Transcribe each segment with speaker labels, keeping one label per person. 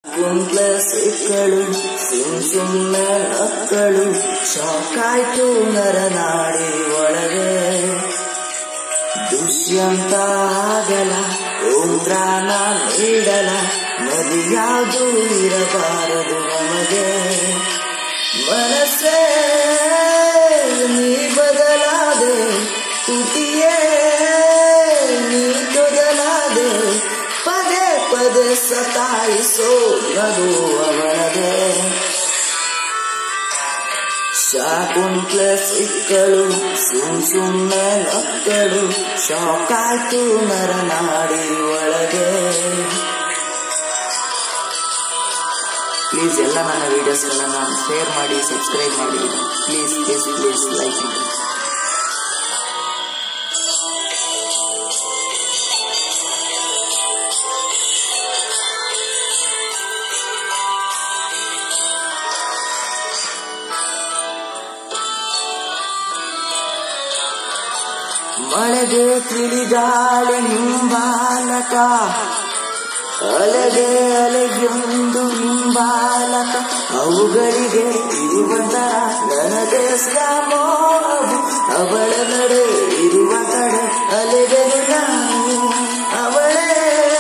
Speaker 1: ಕುಂಟ್ಲ ಸಿಕ್ಕಳು ಸುಮ್ ಸುಮ್ಮನೆ ನಕ್ಕಳು ಶಾಕಾಯ್ತು ನರನಾಡಿ ಒಳಗೆ ದುಷ್ಯಂತ ಆಗಲ ಓಂದ್ರಾನ ನೀಡಲ ಮದಿಯಾವುದು ಇರಬಾರದು ನಮಗೆ ಮನಸ್ಸೇ ನೀ ಬದಲಾದೆ ತುಟಿಯೇ ನೀ ತೊದಲಾದೆ ಪದೇ ಪದೇ ಸತಾಯಿಸೋ ನದು ಅವಳದೆ ಶಾಕುಂಟ್ಲ ಸಿಕ್ಕಳು ಸುಮ್ ಸುಮ್ಮನೆ ನಕ್ಕಳು ಶಾಕಾಯ್ತು ನರನಾಡಿ ಒಳಗೆ ಪ್ಲೀಸ್ ಎಲ್ಲ ನನ್ನ ವಿಡಿಯೋಸ್ಗಳನ್ನು ಶೇರ್ ಮಾಡಿ ಸಬ್ಸ್ಕ್ರೈಬ್ ಮಾಡಿ ಪ್ಲೀಸ್ ಪ್ಲೀಸ್ ಪ್ಲೀಸ್ ಲೈಕ್ ಮಾಡಿ ಮಳೆಗೆ ತಿಳಿದಾಳೆ ಹಿಂಬಾಲಕ ಅಲೆಗೆ ಅಲೆಗೆಂದು ಹಿಂಬಾಲಕ ಅವುಗಳಿಗೆ ಇರುವಂತರ ನನಗೆ ಸ್ಯಾಮೋಹವು ಅವಳ ನಡೆ ಇರುವ ಕಡೆ ಅಲೆಗೆನು ನಾನು ಅವಳೇ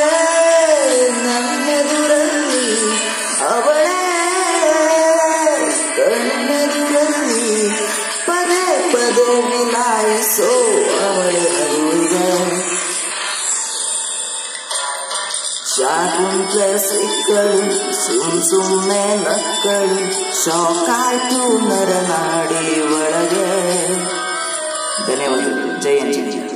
Speaker 1: ನನ್ನೆದುರಲ್ಲಿ ಅವಳೇ ಕಣ್ಣೆದುರಲ್ಲಿ ಪದೇ ಪದೇ ವಿಲಾಯಿಸೋ ಅವಳ ಅರುಳಿಗೆ ಶಾಕುಂಟ್ಲ ಸಿಕ್ಕಳು ಸುಮ್ ಸುಮ್ಮನೆ ನಕ್ಕಳು ಶಾಕಾಯ್ತು ನರನಾಡಿ ಒಳಗೆ ಧನ್ಯವಾದಗಳು ಜೈ ಅಂಜನೇಯ